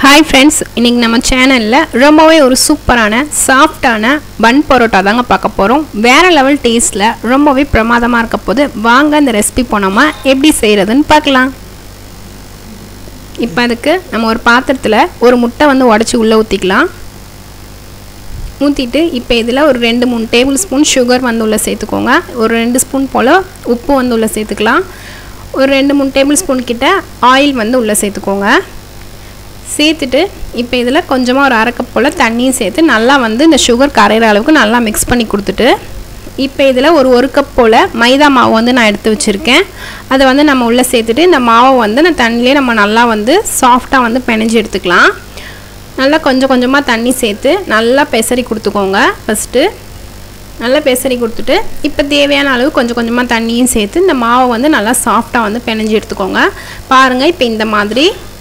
hi friends இன்றைக்கி நம்ம சேனலில் ரொம்பவே ஒரு சூப்பரான சாஃப்டான பன் பரோட்டா தாங்க பார்க்க போகிறோம் வேறு லெவல் டேஸ்ட்டில் ரொம்பவே பிரமாதமாக இருக்க போது வாங்க இந்த ரெசிபி போனோமா எப்படி செய்கிறதுன்னு பார்க்கலாம் இப்போ அதுக்கு நம்ம ஒரு பாத்திரத்தில் ஒரு முட்டை வந்து உடச்சி உள்ளே ஊற்றிக்கலாம் ஊற்றிட்டு இப்போ இதில் ஒரு ரெண்டு மூணு டேபிள் ஸ்பூன் சுகர் வந்து உள்ளே சேர்த்துக்கோங்க ஒரு ரெண்டு ஸ்பூன் போல் உப்பு வந்து உள்ளே சேர்த்துக்கலாம் ஒரு ரெண்டு மூணு டேபிள் ஸ்பூன் கிட்ட ஆயில் வந்து உள்ளே சேர்த்துக்கோங்க சேர்த்துட்டு இப்போ இதில் கொஞ்சமாக ஒரு அரை கப் போல் தண்ணியும் சேர்த்து நல்லா வந்து இந்த சுகர் கரையிற அளவுக்கு நல்லா மிக்ஸ் பண்ணி கொடுத்துட்டு இப்போ இதில் ஒரு ஒரு கப் போல் மைதா மாவு வந்து நான் எடுத்து வச்சுருக்கேன் அதை வந்து நம்ம உள்ளே சேர்த்துட்டு இந்த மாவை வந்து நான் தண்ணியிலே நம்ம நல்லா வந்து சாஃப்டாக வந்து பிணைஞ்சு எடுத்துக்கலாம் நல்லா கொஞ்சம் கொஞ்சமாக தண்ணி சேர்த்து நல்லா பெசரி கொடுத்துக்கோங்க ஃபஸ்ட்டு நல்லா பெசரி கொடுத்துட்டு இப்போ தேவையான அளவு கொஞ்சம் கொஞ்சமாக தண்ணியும் சேர்த்து இந்த மாவை வந்து நல்லா சாஃப்டாக வந்து பிணைஞ்சு எடுத்துக்கோங்க பாருங்கள் இப்போ இந்த மாதிரி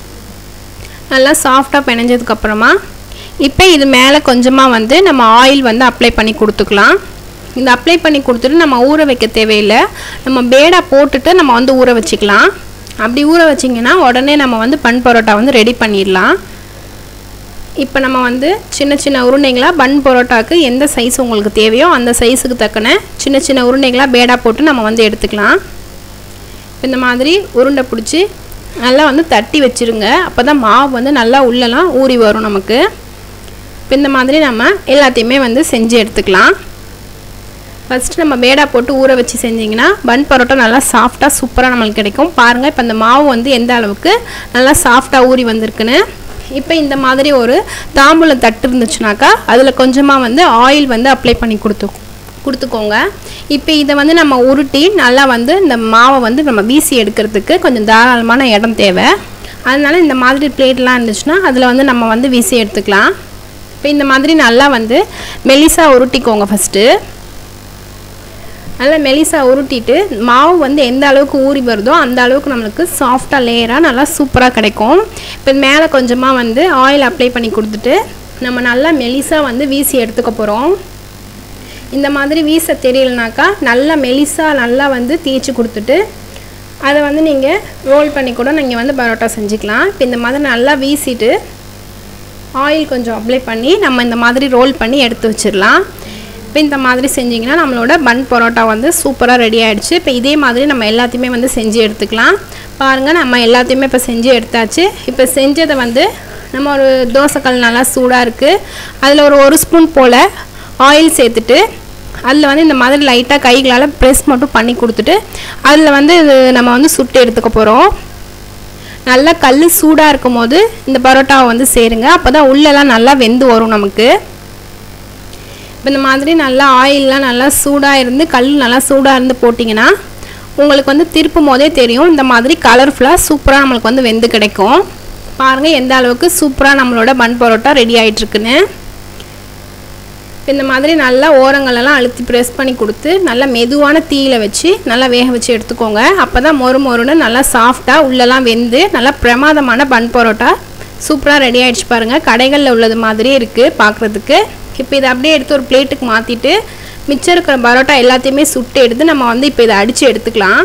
நல்லா சாஃப்டாக பிணைஞ்சதுக்கப்புறமா இப்போ இது மேலே கொஞ்சமாக வந்து நம்ம ஆயில் வந்து அப்ளை பண்ணி கொடுத்துக்கலாம் இந்த அப்ளை பண்ணி கொடுத்துட்டு நம்ம ஊற வைக்க தேவையில்லை நம்ம பேடா போட்டுட்டு நம்ம வந்து ஊற வச்சுக்கலாம் அப்படி ஊற வச்சிங்கன்னா உடனே நம்ம வந்து பன் பரோட்டா வந்து ரெடி பண்ணிடலாம் இப்போ நம்ம வந்து சின்ன சின்ன உருண்டைங்களாக பன் பரோட்டாவுக்கு எந்த சைஸ் உங்களுக்கு தேவையோ அந்த சைஸுக்கு தக்கன சின்ன சின்ன உருண்டைங்களாக பேடா போட்டு நம்ம வந்து எடுத்துக்கலாம் இந்த மாதிரி உருண்டை பிடிச்சி நல்லா வந்து தட்டி வச்சுருங்க அப்போ தான் மாவு வந்து நல்லா உள்ளெல்லாம் ஊறி வரும் நமக்கு இப்போ இந்த மாதிரி நம்ம எல்லாத்தையுமே வந்து செஞ்சு எடுத்துக்கலாம் ஃபஸ்ட்டு நம்ம பேடா போட்டு ஊற வச்சு செஞ்சிங்கன்னா பன் பரோட்டா நல்லா சாஃப்டாக சூப்பராக நம்மளுக்கு கிடைக்கும் பாருங்கள் இப்போ இந்த மாவு வந்து எந்த அளவுக்கு நல்லா சாஃப்டாக ஊறி வந்திருக்குன்னு இப்போ இந்த மாதிரி ஒரு தாம்பூலம் தட்டு இருந்துச்சுனாக்கா அதில் கொஞ்சமாக வந்து ஆயில் வந்து அப்ளை பண்ணி கொடுத்து கொடுத்துக்கோங்க இப்போ இதை வந்து நம்ம உருட்டி நல்லா வந்து இந்த மாவை வந்து நம்ம வீசி எடுக்கிறதுக்கு கொஞ்சம் தாராளமான இடம் தேவை அதனால இந்த மாதிரி பிளேட்லாம் இருந்துச்சுன்னா அதில் வந்து நம்ம வந்து வீசி எடுத்துக்கலாம் இப்போ இந்த மாதிரி நல்லா வந்து மெலிசாக உருட்டிக்கோங்க ஃபஸ்ட்டு நல்லா மெலிசாக உருட்டிட்டு மாவு வந்து எந்த அளவுக்கு ஊறி வருதோ அந்த அளவுக்கு நம்மளுக்கு சாஃப்டாக லேயராக நல்லா சூப்பராக கிடைக்கும் இப்போ மேலே கொஞ்சமாக வந்து ஆயில் அப்ளை பண்ணி கொடுத்துட்டு நம்ம நல்லா மெலிசாக வந்து வீசி எடுத்துக்க போகிறோம் இந்த மாதிரி வீச தெரியலனாக்கா நல்லா மெலிசாக நல்லா வந்து தேய்ச்சி கொடுத்துட்டு அதை வந்து நீங்கள் ரோல் பண்ணி கூட நீங்கள் வந்து பரோட்டா செஞ்சுக்கலாம் இப்போ இந்த மாதிரி நல்லா வீசிட்டு ஆயில் கொஞ்சம் அப்ளை பண்ணி நம்ம இந்த மாதிரி ரோல் பண்ணி எடுத்து வச்சிடலாம் இப்போ இந்த மாதிரி செஞ்சிங்கன்னா நம்மளோட பன் பரோட்டா வந்து சூப்பராக ரெடி ஆகிடுச்சு இப்போ இதே மாதிரி நம்ம எல்லாத்தையுமே வந்து செஞ்சு எடுத்துக்கலாம் பாருங்கள் நம்ம எல்லாத்தையுமே இப்போ செஞ்சு எடுத்தாச்சு இப்போ செஞ்சதை வந்து நம்ம ஒரு தோசைக்கல் நல்லா சூடாக இருக்குது அதில் ஒரு ஒரு ஸ்பூன் போல் ஆயில் சேர்த்துட்டு அதில் வந்து இந்த மாதிரி லைட்டாக கைகளால் ப்ரெஸ் மட்டும் பண்ணி கொடுத்துட்டு அதில் வந்து இது நம்ம வந்து சுட்டு எடுத்துக்க போகிறோம் நல்லா கல் சூடாக இருக்கும் போது இந்த பரோட்டாவை வந்து சேருங்க அப்போ தான் உள்ளெல்லாம் நல்லா வெந்து வரும் நமக்கு இப்போ இந்த மாதிரி நல்லா ஆயிலெலாம் நல்லா சூடாக இருந்து கல் நல்லா சூடாக இருந்து போட்டிங்கன்னா உங்களுக்கு வந்து திருப்பும் போதே தெரியும் இந்த மாதிரி கலர்ஃபுல்லாக சூப்பராக நம்மளுக்கு வந்து வெந்து கிடைக்கும் பாருங்கள் எந்த அளவுக்கு சூப்பராக நம்மளோட பன் பரோட்டா ரெடி ஆகிட்டுருக்குன்னு இந்த மாதிரி நல்லா ஓரங்களெல்லாம் அழுத்தி ப்ரெஸ் பண்ணி கொடுத்து நல்லா மெதுவான தீயில் வச்சு நல்லா வேக வச்சு எடுத்துக்கோங்க அப்போ தான் மொறு மொறுன்னு நல்லா சாஃப்டாக உள்ளெல்லாம் வெந்து நல்லா பிரமாதமான பன் பரோட்டா சூப்பராக ரெடி ஆகிடுச்சு பாருங்கள் கடைகளில் உள்ளது மாதிரியே இருக்குது பார்க்குறதுக்கு இப்போ இதை அப்படியே எடுத்து ஒரு பிளேட்டுக்கு மாற்றிட்டு மிச்சம் இருக்கிற பரோட்டா எல்லாத்தையுமே சுட்டு எடுத்து நம்ம வந்து இப்போ இதை அடித்து எடுத்துக்கலாம்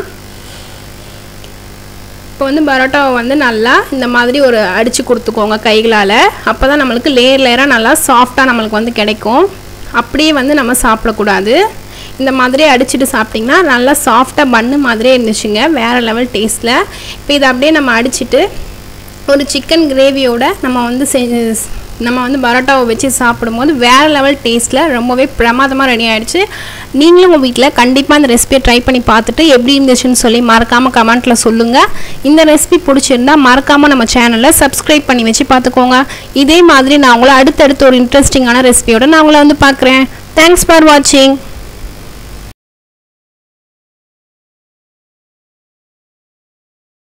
இப்போ வந்து பரோட்டாவை வந்து நல்லா இந்த மாதிரி ஒரு அடித்து கொடுத்துக்கோங்க கைகளால் அப்போ தான் நம்மளுக்கு லேயர் லேயராக நல்லா சாஃப்டாக நம்மளுக்கு வந்து கிடைக்கும் அப்படியே வந்து நம்ம சாப்பிடக்கூடாது இந்த மாதிரி அடிச்சுட்டு சாப்பிட்டிங்கன்னா நல்லா சாஃப்டாக பண்ணு மாதிரியே இருந்துச்சுங்க வேறு லெவல் டேஸ்ட்டில் இப்போ இதை அப்படியே நம்ம அடிச்சுட்டு ஒரு சிக்கன் கிரேவியோட நம்ம வந்து செஞ்சு நம்ம வந்து பரோட்டாவை வச்சு சாப்பிடும்போது வேறு லெவல் டேஸ்ட்டில் ரொம்பவே பிரமாதமாக ரெடி ஆகிடுச்சு நீங்களும் உங்கள் வீட்டில் கண்டிப்பாக அந்த ரெசிபியை ட்ரை பண்ணி பார்த்துட்டு எப்படி இருந்துச்சுன்னு சொல்லி மறக்காமல் கமெண்ட்டில் சொல்லுங்கள் இந்த ரெசிபி பிடிச்சிருந்தா மறக்காமல் நம்ம சேனலை சப்ஸ்கிரைப் பண்ணி வச்சு பார்த்துக்கோங்க இதே மாதிரி நான் உங்களை அடுத்தடுத்து ஒரு இன்ட்ரெஸ்டிங்கான ரெசிபியோட நான் உங்களை வந்து பார்க்குறேன் தேங்க்ஸ் ஃபார் வாட்சிங்